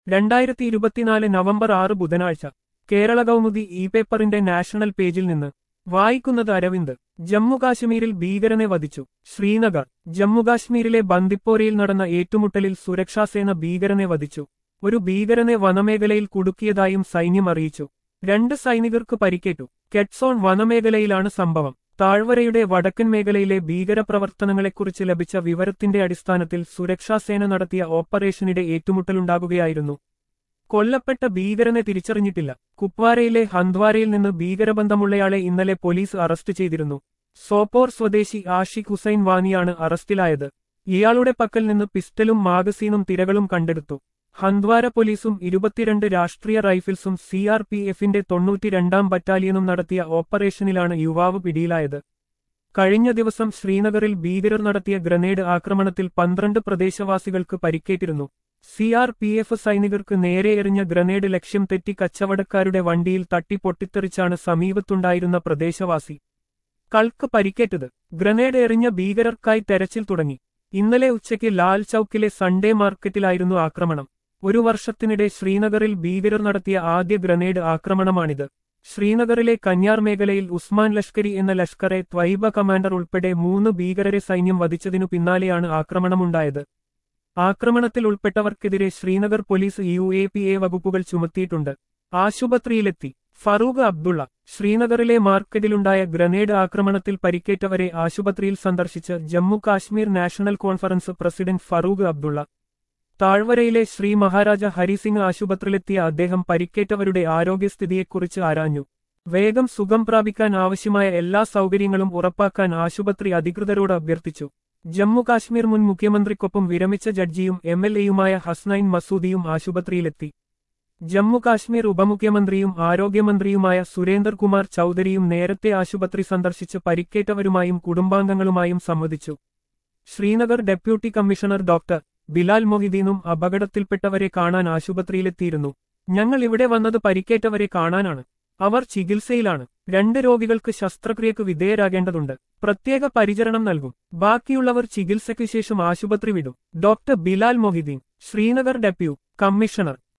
രണ്ടായിരത്തി ഇരുപത്തിനാല് നവംബർ ആറ് ബുധനാഴ്ച കേരള കൗമുദി ഇ പേപ്പറിന്റെ നാഷണൽ പേജിൽ നിന്ന് വായിക്കുന്നത് അരവിന്ദ് ജമ്മുകാശ്മീരിൽ ഭീകരനെ വധിച്ചു ശ്രീനഗർ ജമ്മുകാശ്മീരിലെ ബന്ദിപ്പോരയിൽ നടന്ന ഏറ്റുമുട്ടലിൽ സുരക്ഷാസേന ഭീകരനെ വധിച്ചു ഒരു ഭീകരനെ വനമേഖലയിൽ കുടുക്കിയതായും സൈന്യം അറിയിച്ചു രണ്ട് സൈനികർക്ക് പരിക്കേറ്റു കെട്സോൺ വനമേഖലയിലാണ് സംഭവം താഴ്വരയുടെ വടക്കൻ മേഖലയിലെ ഭീകരപ്രവർത്തനങ്ങളെക്കുറിച്ച് ലഭിച്ച വിവരത്തിന്റെ അടിസ്ഥാനത്തിൽ സുരക്ഷാസേന നടത്തിയ ഓപ്പറേഷനിടെ ഏറ്റുമുട്ടലുണ്ടാകുകയായിരുന്നു കൊല്ലപ്പെട്ട ഭീകരനെ തിരിച്ചറിഞ്ഞിട്ടില്ല കുപ്വാരയിലെ ഹന്ദ്വാരയിൽ നിന്ന് ഭീകരബന്ധമുള്ളയാളെ ഇന്നലെ പോലീസ് അറസ്റ്റ് ചെയ്തിരുന്നു സോപ്പോർ സ്വദേശി ആഷിഖ് ഹുസൈൻ വാനിയാണ് അറസ്റ്റിലായത് ഇയാളുടെ പക്കൽ നിന്ന് പിസ്റ്റലും മാഗസീനും തിരകളും കണ്ടെടുത്തു ഹന്ദ്വാര പോലീസും ഇരുപത്തിരണ്ട് രാഷ്ട്രീയ റൈഫിൾസും സി ആർ പി എഫിന്റെ തൊണ്ണൂറ്റിരണ്ടാം ബറ്റാലിയനും നടത്തിയ ഓപ്പറേഷനിലാണ് യുവാവ് പിടിയിലായത് കഴിഞ്ഞ ദിവസം ശ്രീനഗറിൽ ഭീകരർ നടത്തിയ ഗ്രനേഡ് ആക്രമണത്തിൽ പന്ത്രണ്ട് പ്രദേശവാസികൾക്ക് പരിക്കേറ്റിരുന്നു സി ആർ പി എഫ് സൈനികർക്ക് നേരെ എറിഞ്ഞ ഗ്രനേഡ് ലക്ഷ്യം തെറ്റി കച്ചവടക്കാരുടെ വണ്ടിയിൽ തട്ടി പൊട്ടിത്തെറിച്ചാണ് സമീപത്തുണ്ടായിരുന്ന പ്രദേശവാസി കൾക്ക് പരിക്കേറ്റത് ഗ്രനേഡ് എറിഞ്ഞ ഭീകരർക്കായി തെരച്ചിൽ തുടങ്ങി ഇന്നലെ ഉച്ചയ്ക്ക് ലാൽ ചൌക്കിലെ സൺഡേ മാർക്കറ്റിലായിരുന്നു ആക്രമണം ഒരു വർഷത്തിനിടെ ശ്രീനഗറിൽ ഭീകരർ നടത്തിയ ആദ്യ ഗ്രനേഡ് ആക്രമണമാണിത് ശ്രീനഗറിലെ കന്യാർ മേഖലയിൽ ഉസ്മാൻ ലഷ്കരി എന്ന ലഷ്കറെ ത്വൈബ കമാൻഡർ ഉൾപ്പെടെ മൂന്ന് ഭീകരരെ സൈന്യം വധിച്ചതിനു പിന്നാലെയാണ് ആക്രമണമുണ്ടായത് ആക്രമണത്തിൽ ഉൾപ്പെട്ടവർക്കെതിരെ Srinagar police U A P A വകുപ്പുകൾ ചുമത്തിയിട്ടുണ്ട് ആശുപത്രിയിലെത്തി ഫറൂഖ് അബ്ദുള്ള ശ്രീനഗറിലെ മാർക്കറ്റിലുണ്ടായ ഗ്രനേഡ് ആക്രമണത്തിൽ പരിക്കേറ്റവരെ ആശുപത്രിയിൽ സന്ദർശിച്ച് Jammu Kashmir National Conference President Farooq Abdullah താഴ്വരയിലെ ശ്രീ മഹാരാജ ഹരിസിംഗ് ആശുപത്രിയിലെത്തിയ അദ്ദേഹം പരിക്കേറ്റവരുടെ ആരോഗ്യസ്ഥിതിയെക്കുറിച്ച് ആരാഞ്ഞു വേഗം സുഖം പ്രാപിക്കാൻ ആവശ്യമായ എല്ലാ സൗകര്യങ്ങളും ഉറപ്പാക്കാൻ ആശുപത്രി അധികൃതരോട് അഭ്യർത്ഥിച്ചു ജമ്മു കാശ്മീർ മുൻ മുഖ്യമന്ത്രിക്കൊപ്പം വിരമിച്ച ജഡ്ജിയും എം എൽ എയുമായ ഹസ്നൈൻ മസൂദിയും ആശുപത്രിയിലെത്തി ജമ്മു കാശ്മീർ ഉപമുഖ്യമന്ത്രിയും ആരോഗ്യമന്ത്രിയുമായ സുരേന്ദർ കുമാർ ചൌധരിയും നേരത്തെ ആശുപത്രി സന്ദർശിച്ച് പരിക്കേറ്റവരുമായും കുടുംബാംഗങ്ങളുമായും സംവദിച്ചു Srinagar deputy commissioner doctor Bilal മൊഹിദീനും അപകടത്തിൽപ്പെട്ടവരെ കാണാൻ ആശുപത്രിയിലെത്തിയിരുന്നു ഞങ്ങൾ ഇവിടെ വന്നത് പരിക്കേറ്റവരെ കാണാനാണ് അവർ ചികിത്സയിലാണ് രണ്ട് രോഗികൾക്ക് ശസ്ത്രക്രിയക്ക് വിധേയരാകേണ്ടതുണ്ട് പ്രത്യേക പരിചരണം നൽകും ബാക്കിയുള്ളവർ ചികിത്സയ്ക്ക് ശേഷം ആശുപത്രി വിടും doctor Bilal Mohiuddin Srinagar deputy commissioner